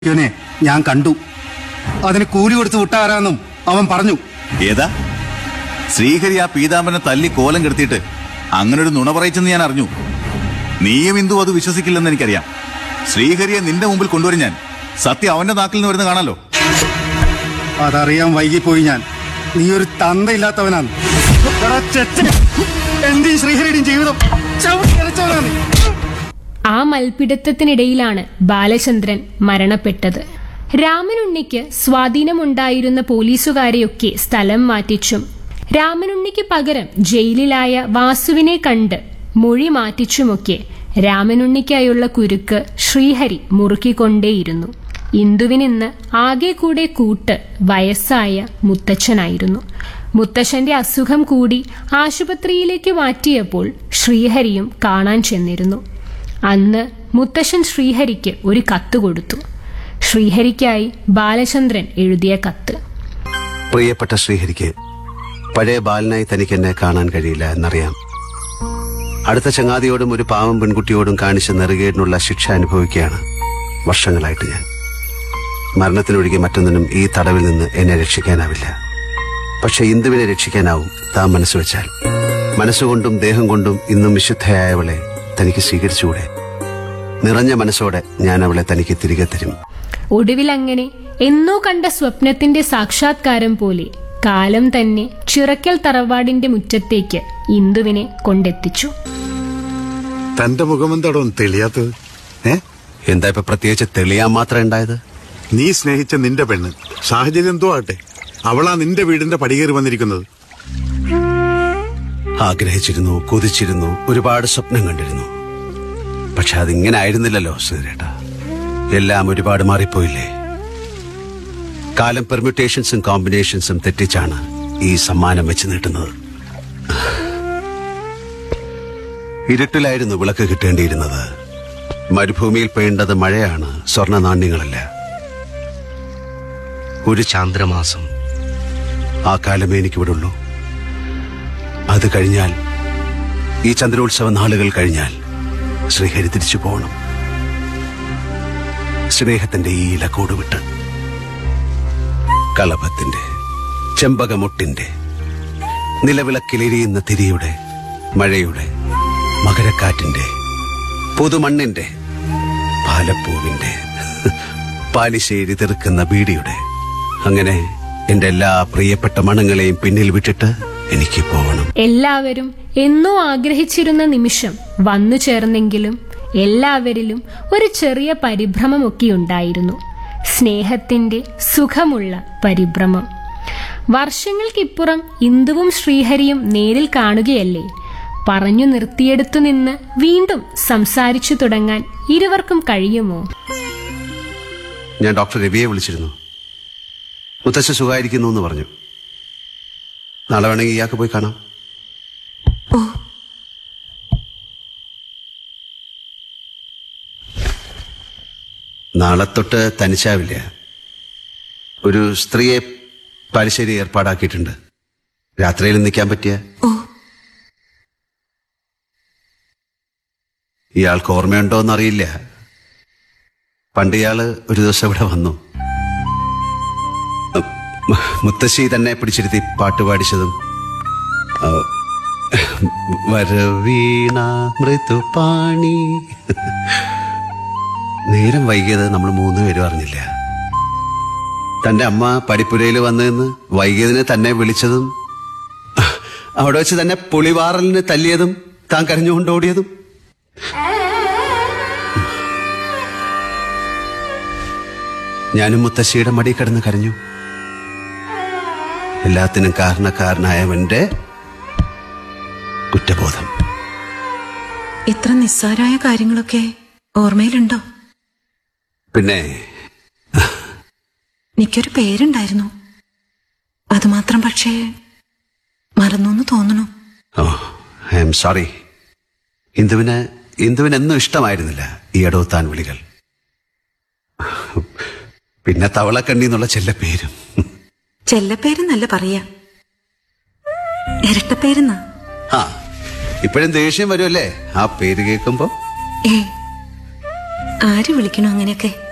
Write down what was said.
ഇവനെ ഞാൻ കണ്ടു അതിന് കൂലി കൊടുത്ത് വിട്ടാരാന്നും അവൻ പറഞ്ഞു ഏതാ ശ്രീഹരി ആ പീതാംബരനെ തല്ലി കോലം കെടുത്തിയിട്ട് അങ്ങനെ ഒരു നുണ പറയിച്ചെന്ന് ഞാൻ അറിഞ്ഞു നീയും ഇന്ദു അത് വിശ്വസിക്കില്ലെന്ന് എനിക്കറിയാം ശ്രീഹരിയെ നിന്റെ മുമ്പിൽ കൊണ്ടുവരും ഞാൻ സത്യം അവന്റെ നാക്കിൽ നിന്ന് വരുന്ന കാണാലോ അതറിയാൻ വൈകിപ്പോയി ഞാൻ നീ ഒരു തന്തയില്ലാത്തവനാണ് എടാ ചെറ്റ. എന്റെയും ശ്രീഹരിയുടെയും ജീവിതം ചവിട്ടി അരച്ചവനാണ് നീ. ആ മൽപിടുത്തത്തിനിടയിലാണ് ബാലചന്ദ്രൻ മരണപ്പെട്ടത് രാമനുണ്ണിക്ക് സ്വാധീനമുണ്ടായിരുന്ന പോലീസുകാരെയൊക്കെ സ്ഥലം മാറ്റിച്ചും രാമനുണ്ണിക്ക് പകരം ജയിലിലായ വാസുവിനെ കണ്ട് മൊഴി മാറ്റിച്ചുമൊക്കെ രാമനുണ്ണിക്കായുള്ള കുരുക്ക് ശ്രീഹരി മുറുക്കിക്കൊണ്ടേയിരുന്നു ഇന്ദുവിനിന്ന് ആകെ കൂടെ കൂട്ട് വയസ്സായ മുത്തച്ഛനായിരുന്നു മുത്തച്ഛന്റെ അസുഖം കൂടി ആശുപത്രിയിലേക്ക് മാറ്റിയപ്പോൾ ശ്രീഹരിയും കാണാൻ ചെന്നിരുന്നു അന്ന് മുത്തശ്ശൻ ശ്രീഹരിക്ക് ഒരു കത്ത് കൊടുത്തു ശ്രീഹരിക്കായി ബാലചന്ദ്രൻ എഴുതിയ കത്ത് പ്രിയപ്പെട്ട ശ്രീഹരിക്ക് പഴയ ബാലനായി തനിക്ക് എന്നെ കാണാൻ കഴിയില്ല എന്നറിയാം അടുത്ത ചങ്ങാതിയോടും ഒരു പാവം പെൺകുട്ടിയോടും കാണിച്ച നെറുകേടിനുള്ള ശിക്ഷ അനുഭവിക്കുകയാണ് വർഷങ്ങളായിട്ട് ഞാൻ മരണത്തിനൊഴികെ മറ്റൊന്നിനും ഈ തടവിൽ നിന്ന് എന്നെ രക്ഷിക്കാനാവില്ല പക്ഷെ ഇന്ദുവിനെ രക്ഷിക്കാനാവും താൻ മനസ്സ് വെച്ചാൽ മനസ്സുകൊണ്ടും ദേഹം കൊണ്ടും ഇന്നും വിശുദ്ധയായവളെ തനിക്ക് സ്വീകരിച്ചുകൂടെ നിറഞ്ഞ മനസ്സോടെ ഞാൻ അവളെ തനിക്ക് തിരികെ തരും ഒടുവിൽ അങ്ങനെ എന്നോ കണ്ട സ്വപ്നത്തിന്റെ സാക്ഷാത്കാരം പോലെ കാലം തന്നെ ചിറക്കൽ തറവാടിന്റെ മുറ്റത്തേക്ക് ഇന്ദുവിനെ കൊണ്ടെത്തിച്ചു തന്റെ മുഖമെന്താടോ തെളിയാത്തത് ഏ എന്താ ഇപ്പൊ പ്രത്യേകിച്ച് തെളിയാൻ മാത്രം ഉണ്ടായത് നീ സ്നേഹിച്ച നിന്റെ പെണ്ണ് സാഹചര്യം എന്തോ ആട്ടെ അവളാ നിന്റെ വീടിന്റെ പടികേറി വന്നിരിക്കുന്നത് ആഗ്രഹിച്ചിരുന്നു കൊതിച്ചിരുന്നു ഒരുപാട് സ്വപ്നം കണ്ടിരുന്നു പക്ഷെ അതിങ്ങനെ ആയിരുന്നില്ലല്ലോ ശ്രീരേട്ട എല്ലാം ഒരുപാട് മാറിപ്പോയില്ലേ കാലം പെർമ്യൂട്ടേഷൻസും കോമ്പിനേഷൻസും തെറ്റിച്ചാണ് ഈ സമ്മാനം വെച്ച് നീട്ടുന്നത് ഇരുട്ടിലായിരുന്നു വിളക്ക് കിട്ടേണ്ടിയിരുന്നത് മരുഭൂമിയിൽ പെയ്യേണ്ടത് മഴയാണ് സ്വർണ്ണ നാണ്യങ്ങളല്ല ഒരു ചാന്ദ്രമാസം ആ കാലമേ എനിക്കിവിടെ ഉള്ളൂ അത് കഴിഞ്ഞാൽ ഈ ചന്ദ്രോത്സവ നാളുകൾ കഴിഞ്ഞാൽ ശ്രീഹരി തിരിച്ചു പോകണം സ്നേഹത്തിന്റെ ഈ ഇലക്കൂട് വിട്ട് കളഭത്തിന്റെ ചെമ്പകമൊട്ടിന്റെ നിലവിളക്കിലെരിയുന്ന തിരിയുടെ മഴയുടെ മകരക്കാറ്റിന്റെ പുതുമണ്ണിന്റെ പാലപ്പൂവിന്റെ പാലിശ്ശേരി തെറുക്കുന്ന ബീഡിയുടെ അങ്ങനെ എന്റെ എല്ലാ പ്രിയപ്പെട്ട മണങ്ങളെയും പിന്നിൽ വിട്ടിട്ട് എനിക്ക് പോകണം എല്ലാവരും എന്നോ ആഗ്രഹിച്ചിരുന്ന നിമിഷം വന്നു ചേർന്നെങ്കിലും എല്ലാവരിലും ഒരു ചെറിയ പരിഭ്രമമൊക്കെ ഉണ്ടായിരുന്നു സ്നേഹത്തിന്റെ സുഖമുള്ള പരിഭ്രമം വർഷങ്ങൾക്കിപ്പുറം ഇന്ദുവും ശ്രീഹരിയും നേരിൽ കാണുകയല്ലേ പറഞ്ഞു നിർത്തിയെടുത്തു നിന്ന് വീണ്ടും സംസാരിച്ചു തുടങ്ങാൻ ഇരുവർക്കും കഴിയുമോ ഞാൻ ഡോക്ടർ രവിയെ വിളിച്ചിരുന്നു മുത്തശ്ശ സുഖമായിരിക്കുന്നു എന്ന് പറഞ്ഞു നാളെ വേണമെങ്കിൽ ഇയാൾക്ക് പോയി കാണാം നാളെ തൊട്ട് തനിച്ചാവില്ല ഒരു സ്ത്രീയെ പാലിശ്ശേരി ഏർപ്പാടാക്കിയിട്ടുണ്ട് രാത്രിയിൽ നിൽക്കാൻ പറ്റിയ ഇയാൾക്ക് ഓർമ്മയുണ്ടോ എന്നറിയില്ല പണ്ട് ഇയാള് ഒരു ദിവസം ഇവിടെ വന്നു മ- മുത്തശ്ശി തന്നെ പിടിച്ചിരുത്തി പാട്ട് പാടിച്ചതും ആ, വരവീണ മൃദുപാണി നേരം വൈകിയത് നമ്മൾ മൂന്നുപേരും അറിഞ്ഞില്ല തന്റെ അമ്മ പടിപ്പുരയിൽ വന്നതെന്ന് വൈകിയതിനെ തന്നെ വിളിച്ചതും അവിടെ വെച്ച് തന്നെ പുളിവാറലിന് തല്ലിയതും താൻ കരഞ്ഞുകൊണ്ട് ഓടിയതും ഞാനും മുത്തശ്ശിയുടെ മടി കിടന്ന് കരഞ്ഞു എല്ലാത്തിനും കാരണക്കാരനായവന്റെ കുറ്റബോധം ഇത്ര നിസ്സാരായ കാര്യങ്ങളൊക്കെ ഓർമ്മയിലുണ്ടോ പിന്നെ എനിക്കൊരു പേരുണ്ടായിരുന്നു അതുമാത്രം പക്ഷേ മറന്നു തോന്നണു ഓ ഐ എം സോറി ഇന്ദുവിന് ഇന്ദുവിന് എന്നും ഇഷ്ടമായിരുന്നില്ല ഈ ഇടവത്താൻ വിളികൾ പിന്നെ തവളക്കണ്ണി എന്നുള്ള ചെല്ല പേരും ചെല്ലപ്പേരെന്നല്ല പറയാ ഇരട്ടപ്പേരെന്നാ ആ ഇപ്പോഴും ദേഷ്യം വരുമല്ലേ ആ പേര് കേൾക്കുമ്പോ ഏ ആര് വിളിക്കണോ അങ്ങനെയൊക്കെ